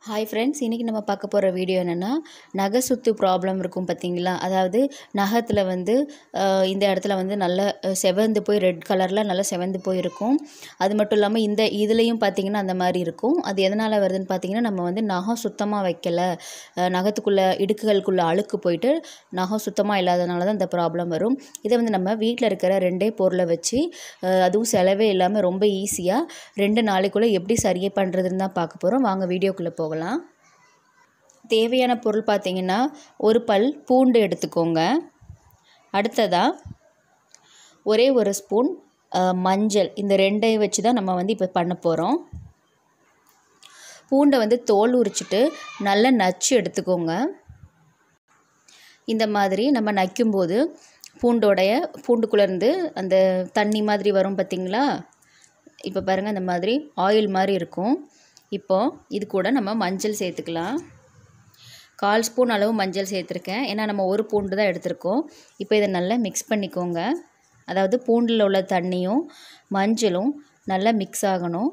hi friends இன்றைக்கி நம்ம பார்க்க போகிற வீடியோ என்னென்னா நகை சுத்து ப்ராப்ளம் இருக்கும் பார்த்தீங்களா அதாவது நகத்தில் வந்து அஹ், இந்த இடத்துல வந்து நல்ல அஹ், செவந்து போய் ரெட் கலரில் நல்லா செவந்து போய் இருக்கும் அது மட்டும் இல்லாமல் இந்த இதுலேயும் பார்த்தீங்கன்னா அந்த மாதிரி இருக்கும் அது எதனால் வருதுன்னு பார்த்தீங்கன்னா நம்ம வந்து நகம் சுத்தமாக வைக்கல அஹ், நகத்துக்குள்ளே இடுக்குகளுக்குள்ளே அழுக்கு போயிட்டு நகம் சுத்தமாக இல்லாதனால தான் இந்த ப்ராப்ளம் வரும் இதை வந்து நம்ம வீட்டில் இருக்கிற ரெண்டே பொருளை வச்சு அஹ், அதுவும் செலவே இல்லாமல் ரொம்ப ஈஸியாக ரெண்டு நாளைக்குள்ளே எப்படி சரியை பண்ணுறதுன்னு தான் பார்க்க போகிறோம் வாங்க வீடியோக்குள்ளே போகலாம் தேவையான பொருள் பார்த்தீங்கன்னா ஒரு பல் பூண்டு எடுத்துக்கோங்க அடுத்ததாக ஒரே ஒரு ஸ்பூன் அஹ், மஞ்சள் இந்த ரெண்டையும் வச்சு தான் நம்ம வந்து இப்போ பண்ண போகிறோம் பூண்டை வந்து தோல் உரிச்சிட்டு நல்லா நச்சு எடுத்துக்கோங்க இந்த மாதிரி நம்ம நக்கும்போது பூண்டோடைய பூண்டுக்குள்ளேருந்து அந்த தண்ணி மாதிரி வரும் பார்த்தீங்களா இப்போ பாருங்கள் இந்த மாதிரி ஆயில் மாதிரி இருக்கும் இப்போ இது கூட நம்ம மஞ்சள் சேர்த்துக்கலாம் கால் ஸ்பூன் அளவு மஞ்சள் சேர்த்துருக்கேன் ஏன்னா நம்ம ஒரு பூண்டு தான் எடுத்திருக்கோம் இப்போ இதை நல்லா மிக்ஸ் பண்ணிக்கோங்க அதாவது பூண்டில் உள்ள தண்ணியும் மஞ்சளும் நல்லா மிக்ஸ் ஆகணும்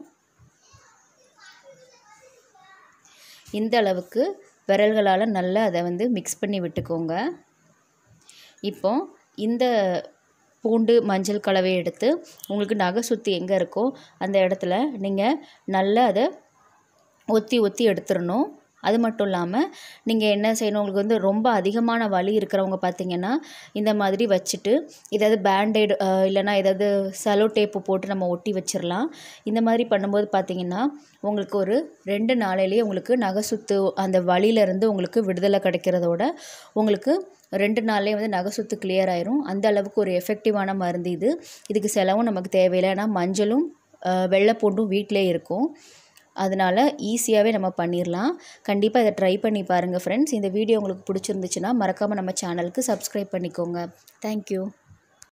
இந்த அளவுக்கு விரல்களால் நல்லா அதை வந்து மிக்ஸ் பண்ணி விட்டுக்கோங்க இப்போ இந்த பூண்டு மஞ்சள் கலவையை எடுத்து உங்களுக்கு நகை சுற்றி எங்கே இருக்கோ அந்த இடத்துல நீங்கள் நல்லா அதை ஒத்தி ஒத்தி எடுத்துடணும் அது மட்டும் இல்லாமல் நீங்கள் என்ன செய்யணும் உங்களுக்கு வந்து ரொம்ப அதிகமான வலி இருக்கிறவங்க பார்த்தீங்கன்னா இந்த மாதிரி வச்சுட்டு ஏதாவது பேண்டேடு இல்லைன்னா ஏதாவது செலோ டேப்பு போட்டு நம்ம ஒட்டி வச்சிடலாம் இந்த மாதிரி பண்ணும்போது பார்த்தீங்கன்னா உங்களுக்கு ஒரு ரெண்டு நாளையிலேயே உங்களுக்கு நகை சுத்து அந்த வலியிலேருந்து உங்களுக்கு விடுதலை கிடைக்கிறதோட உங்களுக்கு ரெண்டு நாள்லேயே வந்து நகை சுத்து கிளியர் ஆயிரும் அந்த அளவுக்கு ஒரு எஃபெக்டிவான மருந்து இது இதுக்கு செலவும் நமக்கு தேவையில்லை ஏன்னா மஞ்சளும் அஹ், வெள்ளைப்பூண்டும் வீட்டிலே இருக்கும் அதனால் ஈஸியாகவே நம்ம பண்ணிடலாம் கண்டிப்பாக இதை ட்ரை பண்ணி பாருங்கள் ஃப்ரெண்ட்ஸ் இந்த வீடியோ உங்களுக்கு பிடிச்சிருந்துச்சுன்னா மறக்காமல் நம்ம சேனலுக்கு சப்ஸ்கிரைப் பண்ணிக்கோங்க தேங்க்யூ